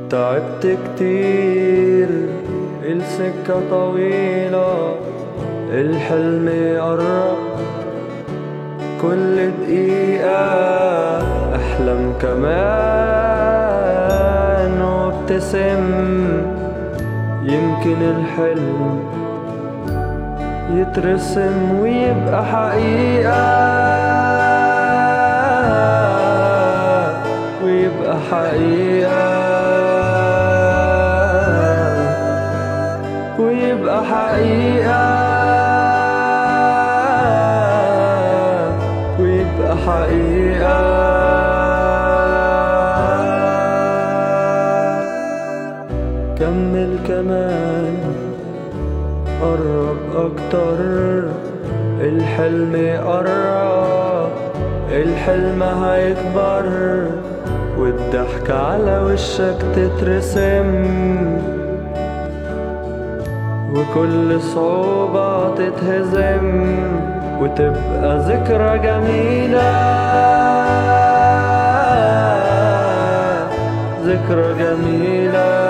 تعبت كتير السكة طويلة الحلم قرب كل دقيقة أحلم كمان وابتسم يمكن الحلم يترسم ويبقى حقيقة ويبقى حقيقة ويبقى حقيقة ويبقى حقيقة كمل كمان قرب أكتر الحلم قرب الحلم هيكبر والضحك على وشك تترسم وكل صعوبة تتهزم وتبقى ذكرى جميلة ذكرى جميلة